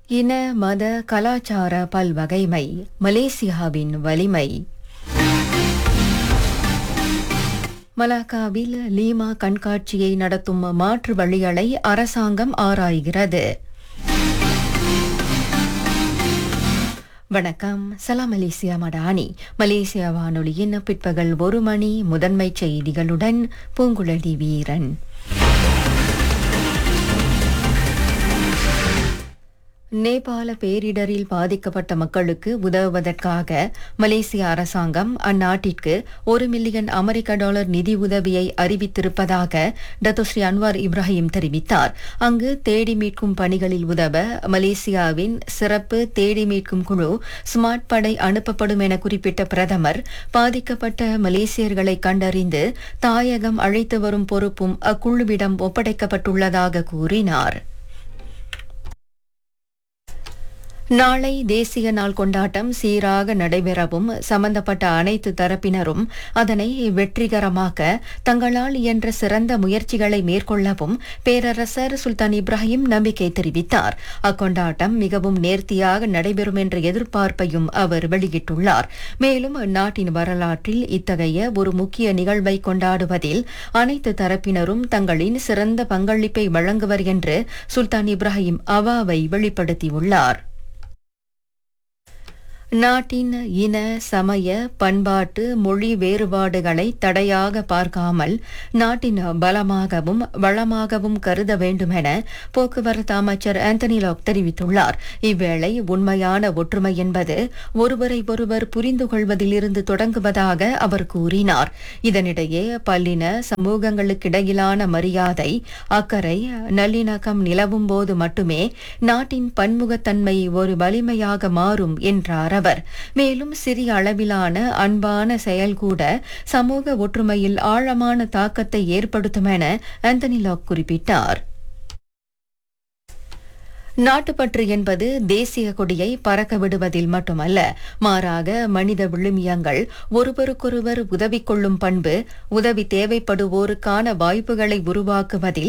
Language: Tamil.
இன மத கலாச்சார பல்வகைமை மலேசியாவின் வலிமை மலாக்காவில் லீமா கண்காட்சியை நடத்தும் மாற்று வழிகளை அரசாங்கம் ஆராய்கிறது வணக்கம் சலாம் மலேசியா மடானி மலேசியா வானொலியின் பிற்பகல் ஒரு மணி முதன்மை செய்திகளுடன் பூங்குழலி வீரன் நேபாள பேரிடரில் பாதிக்கப்பட்ட மக்களுக்கு உதவுவதற்காக மலேசிய அரசாங்கம் அந்நாட்டிற்கு ஒரு மில்லியன் அமெரிக்க டாலர் நிதி உதவியை அறிவித்திருப்பதாக டத்தோஸ்ரீ அன்வார் இப்ராஹிம் தெரிவித்தார் அங்கு தேடி மீட்கும் பணிகளில் உதவ மலேசியாவின் சிறப்பு தேடி மீட்கும் குழு ஸ்மார்ட் படை அனுப்பப்படும் என குறிப்பிட்ட பிரதமர் பாதிக்கப்பட்ட மலேசியர்களை கண்டறிந்து தாயகம் அழைத்து வரும் பொறுப்பும் அக்குழுவிடம் ஒப்படைக்கப்பட்டுள்ளதாக கூறினார் நாளை தேசிய நாள் கொண்டாட்டம் சீராக நடைபெறவும் சம்பந்தப்பட்ட அனைத்து தரப்பினரும் அதனை வெற்றிகரமாக்க தங்களால் இயன்ற சிறந்த முயற்சிகளை மேற்கொள்ளவும் பேரரசர் சுல்தான் இப்ராஹிம் நம்பிக்கை தெரிவித்தார் அக்கொண்டாட்டம் மிகவும் நேர்த்தியாக நடைபெறும் என்ற எதிர்பார்ப்பையும் அவர் வெளியிட்டுள்ளார் மேலும் நாட்டின் வரலாற்றில் இத்தகைய ஒரு முக்கிய நிகழ்வை கொண்டாடுவதில் அனைத்து தரப்பினரும் தங்களின் சிறந்த பங்களிப்பை வழங்குவர் என்று சுல்தான் இப்ராஹிம் அவாவை வெளிப்படுத்தியுள்ளார் நாட்டின் இன சமய பண்பாட்டு மொழி வேறுபாடுகளை தடையாக பார்க்காமல் நாட்டின் பலமாகவும் வளமாகவும் கருத வேண்டும் என போக்குவரத்து அமைச்சர் ஆந்தனி லாக் தெரிவித்துள்ளார் இவ்வேளை உண்மையான ஒற்றுமை என்பது ஒருவரை ஒருவர் புரிந்து கொள்வதிலிருந்து தொடங்குவதாக அவர் கூறினார் இதனிடையே பல்லின சமூகங்களுக்கிடையிலான மரியாதை அக்கறை நல்லிணக்கம் நிலவும் போது மட்டுமே நாட்டின் பன்முகத்தன்மை ஒரு வலிமையாக மாறும் என்றார் அவர் மேலும் சிறிய அளவிலான அன்பான செயல் கூட சமூக ஒற்றுமையில் ஆழமான தாக்கத்தை ஏற்படுத்தும் என ஆந்தனி லாக் குறிப்பிட்டார் நாட்டுப்பற்று என்பது தேசிய கொடியை பறக்க விடுவதில் மட்டுமல்ல மாறாக மனித விழுமியங்கள் ஒருவருக்கொருவர் உதவி கொள்ளும் பண்பு உதவி தேவைப்படுவோருக்கான வாய்ப்புகளை உருவாக்குவதில்